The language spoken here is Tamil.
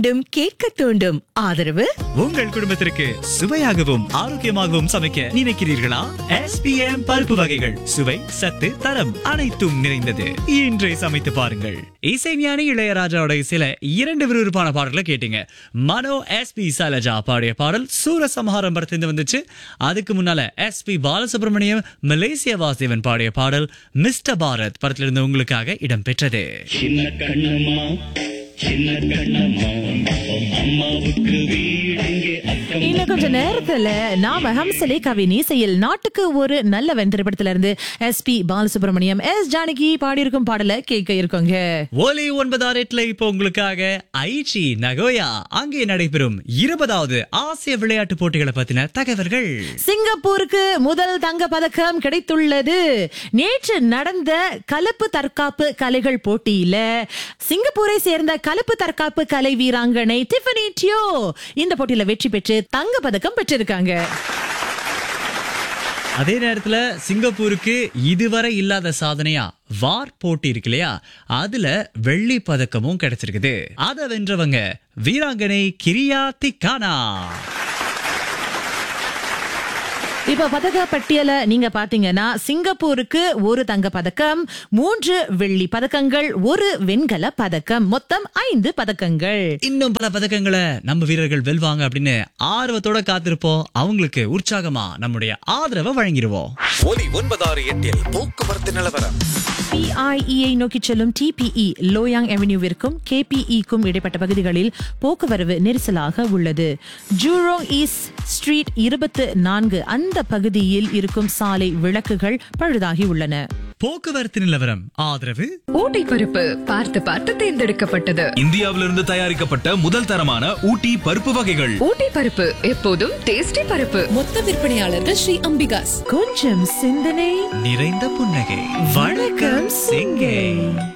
மீண்டும் கேட்க தூண்டும் ஆதரவு உங்கள் குடும்பத்திற்கு சுவையாகவும் ஆரோக்கியமாகவும் சமைக்க நினைக்கிறீர்களா எஸ்பிஎம் பருப்பு வகைகள் சுவை சத்து தரம் அனைத்தும் நிறைந்தது இன்றே சமைத்து பாருங்கள் இசைஞானி இளையராஜாவோட இசையில இரண்டு விறுவிறுப்பான பாடல்களை கேட்டீங்க மனோ எஸ்பி சைலஜா பாடிய பாடல் சூரசம்ஹாரம் படத்திலிருந்து வந்துச்சு அதுக்கு முன்னால எஸ்பி பாலசுப்ரமணியம் மலேசிய வாசுதேவன் பாடிய பாடல் மிஸ்டர் பாரத் படத்திலிருந்து உங்களுக்காக இடம்பெற்றது சின்ன கண்ணம்மா சின்ன கண்ணம்மா அம்மாவுக்கு வீடெங்கே அக்கம் இன்னும் கொஞ்ச நேரத்துல நாம ஹம்சலேகாவின் இசையில் நாட்டுக்கு ஒரு நல்லவன் திரைப்படத்துல இருந்து S P Balasubrahmanyam S Janaki பாடியிருக்கும் பாடல கேட்க இருக்கோங்க ஒலி ஒன்பதாறு எட்டுல இப்போ உங்களுக்காக ஐச்சி நகோயா அங்கே நடைபெறும் இருபதாவது ஆசிய விளையாட்டு போட்டிகளை பத்தின தகவல்கள் சிங்கப்பூருக்கு முதல் தங்க பதக்கம் கிடைத்துள்ளது நேற்று நடந்த கலப்பு தற்காப்பு கலைகள் போட்டியில சிங்கப்பூரை சேர்ந்த கலப்பு தற்காப்பு கலை வீராங்கனை டிஃபனி டியோ இந்த போட்டியில வெற்றி பெற்று தங்க பதக்கம் பெற்றிருக்காங்க அதே நேரத்துல சிங்கப்பூருக்கு இதுவரை இல்லாத சாதனையா வார் போட்டி இருக்கு இல்லையா அதுல வெள்ளி பதக்கமும் கிடைச்சிருக்குது அதை வென்றவங்க வீராங்கனை கிரியா திக்கானா இப்ப பதக்க பட்டியல நீங்க பாத்தீங்கன்னா சிங்கப்பூருக்கு ஒரு தங்க பதக்கம் மூன்று வெள்ளி பதக்கங்கள் ஒரு வெண்கல பதக்கம் மொத்தம் ஐந்து பதக்கங்கள் இன்னும் பல பதக்கங்களை நம்ம வீரர்கள் வெல்வாங்க அப்படின்னு ஆர்வத்தோட காத்திருப்போம் அவங்களுக்கு உற்சாகமா நம்முடைய ஆதரவை வழங்கிடுவோம் ஒலி ஒன்பதாறு எட்டில் போக்குவரத்து நிலவரம் பிஐஇயை நோக்கி செல்லும் டிபிஇ லோயாங் அவென்யூவிற்கும் கேபிஇக்கும் இடைப்பட்ட பகுதிகளில் போக்குவரவு நெரிசலாக உள்ளது ஜூரோங் ஈஸ்ட் ஸ்ட்ரீட் இருபத்து நான்கு அந்த பகுதியில் இருக்கும் சாலை விளக்குகள் பழுதாகி உள்ளன போக்குவரத்து நிலவரம் ஆதரவு ஊட்டி பருப்பு பார்த்து பார்த்து தேர்ந்தெடுக்கப்பட்டது இந்தியாவிலிருந்து தயாரிக்கப்பட்ட முதல் தரமான ஊட்டி பருப்பு வகைகள் ஊட்டி பருப்பு எப்போதும் டேஸ்டி பருப்பு மொத்த விற்பனையாளர்கள் ஸ்ரீ அம்பிகாஸ் கொஞ்சம் சிந்தனை நிறைந்த புன்னகை வணக்கம் சிங்கை